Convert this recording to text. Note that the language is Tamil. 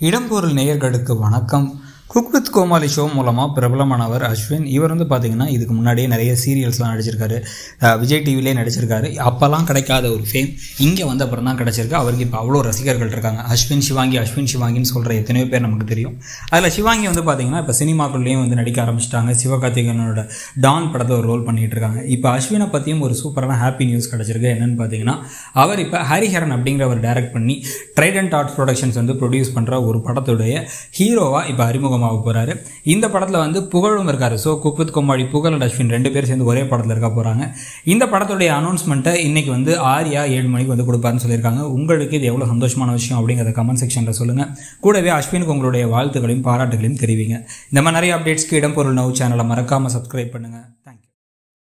இடம்பொருள் நேயர்களுக்கு வணக்கம் குக் வித் கோமாளி ஷோ மூலமாக பிரபலமானவர் அஸ்வின் இவர் வந்து பார்த்தீங்கன்னா இதுக்கு முன்னாடியே நிறைய சீரியல்ஸ்லாம் நடிச்சிருக்காரு அஹ் விஜய் டிவிலே நடிச்சிருக்காரு அப்போல்லாம் கிடைக்காத ஒரு ஃபேம் இங்கே வந்த அப்புறம் தான் கிடச்சிருக்கு அவருக்கு இப்போ அவ்வளோ ரசிகர்கள் இருக்காங்க அஸ்வின் சிவாங்கி அஸ்வின் சிவாங்கின்னு சொல்கிற எத்தனையோ பேர் நமக்கு தெரியும் அதில் சிவாங்கி வந்து பார்த்தீங்கன்னா இப்போ சினிமாக்குள்ளேயும் வந்து நடிக்க ஆரம்பிச்சிட்டாங்க சிவகார்த்திகேயனோட டான் படத்தை ஒரு ரோல் பண்ணிட்டு இருக்காங்க இப்போ அஸ்வினை பற்றியும் ஒரு சூப்பரான ஹாப்பி நியூஸ் கிடச்சிருக்கு என்னன்னு பார்த்தீங்கன்னா அவர் இப்போ ஹரிஹரன் அப்படிங்கிறவர் டைரக்ட் பண்ணி ட்ரைடன்ட் ஆர்ட்ஸ் ப்ரொடக்ஷன்ஸ் வந்து ப்ரொடியூஸ் பண்ணுற ஒரு படத்துடைய ஹீரோவாக இப்போ அறிமுகமாக போகிறாரு இந்த படத்தில் வந்து புகழும் இருக்காரு ஸோ குக்வித் கொம்பாடி புகழ் அண்ட் அஸ்வின் ரெண்டு பேர் சேர்ந்து ஒரே படத்தில் இருக்க போகிறாங்க இந்த படத்துடைய அனௌன்ஸ்மெண்ட்டை இன்னைக்கு வந்து ஆரியா ஏழு மணிக்கு வந்து கொடுப்பாருன்னு சொல்லியிருக்காங்க உங்களுக்கு இது எவ்வளோ சந்தோஷமான விஷயம் அப்படிங்கிறத கமெண்ட் செக்ஷனில் சொல்லுங்கள் கூடவே அஸ்வினுக்கு உங்களுடைய வாழ்த்துக்களையும் பாராட்டுகளையும் தெரிவிங்க இந்த மாதிரி நிறைய அப்டேட்ஸ்க்கு இடம்பொருள் நவ் சேனலை மறக்காமல் சப்ஸ்கிரைப் பண்ணுங்கள் தேங்க்யூ